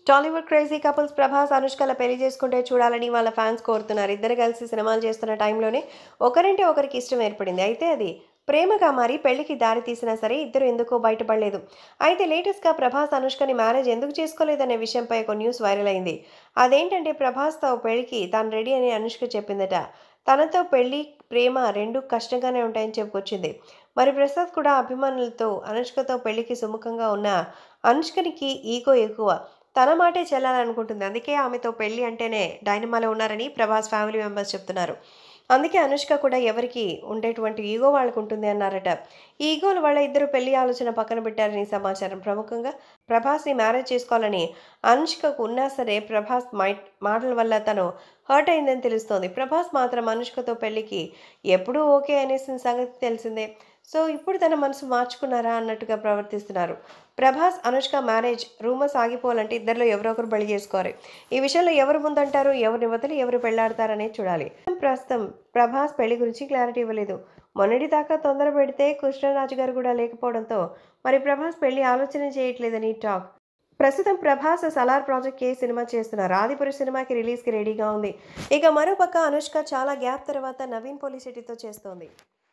Tollywood crazy couples Prabhas అనుష్కల పెళ్లి చేసుకుంటే చూడాలని వాళ్ళ ఫ్యాన్స్ కోరుతున్నారు ఇద్దరు కలిసి సినిమాలు చేస్తున్న టైంలోనే ఒకరింటి ఒకరికి ఇష్టం ఏర్పడింది అయితే అది ప్రేమగా మారి పెళ్లికి దారి తీసినా సరే ఇద్దరు ఎందుకో బయటపడలేదు అయితే లేటెస్ట్గా ప్రభాస్ అనుష్కని మ్యారేజ్ ఎందుకు చేసుకోలేదనే విషయంపై ఒక న్యూస్ వైరల్ అయింది అదేంటంటే ప్రభాస్తో పెళ్లికి తాను రెడీ అని అనుష్క చెప్పిందట తనతో పెళ్లి ప్రేమ రెండు కష్టంగానే ఉంటాయని చెప్పుకొచ్చింది మరి ప్రసాద్ కూడా అభిమానులతో అనుష్కతో పెళ్లికి సుముఖంగా ఉన్న అనుష్కనికి ఈగో ఎక్కువ తన మాటే చెల్లాలనుకుంటుంది అందుకే ఆమెతో పెళ్లి అంటేనే డైనమాలో ఉన్నారని ప్రభాస్ ఫ్యామిలీ మెంబర్స్ చెప్తున్నారు అందుకే అనుష్క కూడా ఎవరికి ఉండేటువంటి ఈగో వాళ్ళకు ఉంటుంది అన్నారట ఈ ఈగోల వల్ల ఇద్దరు పెళ్లి ఆలోచన పక్కన పెట్టారని సమాచారం ప్రముఖంగా ప్రభాస్ని మ్యారేజ్ చేసుకోవాలని అనుష్కకు ఉన్నా సరే ప్రభాస్ మై మాటల వల్ల తను హర్ట్ అయిందని తెలుస్తోంది ప్రభాస్ మాత్రం అనుష్కతో పెళ్లికి ఎప్పుడూ ఓకే అనేసిన సంగతి తెలిసిందే సో ఇప్పుడు తన మనసు మార్చుకున్నారా అన్నట్టుగా ప్రవర్తిస్తున్నారు ప్రభాస్ అనుష్క మ్యారేజ్ రూమర్స్ ఆగిపోవాలంటే ఇద్దరిలో ఎవరో ఒకరు పెళ్లి చేసుకోవాలి ఈ విషయంలో ఎవరు ముందంటారు ఎవరిని వదిలి ఎవరు పెళ్లాడతారనే చూడాలి ప్రస్తుతం ప్రభాస్ పెళ్లి గురించి క్లారిటీ ఇవ్వలేదు మొన్నటి దాకా తొందర పెడితే కృష్ణరాజు గారు కూడా లేకపోవడంతో మరి ప్రభాస్ పెళ్లి ఆలోచన చేయట్లేదని టాక్ ప్రస్తుతం Prabhas Salaar project K cinema చేస్తున్నారు ఆదిపురి సినిమాకి రిలీజ్కి రెడీగా ఉంది ఇక మరోపక్క అనుష్క చాలా గ్యాప్ తర్వాత నవీన్ పోలీసెట్టితో చేస్తోంది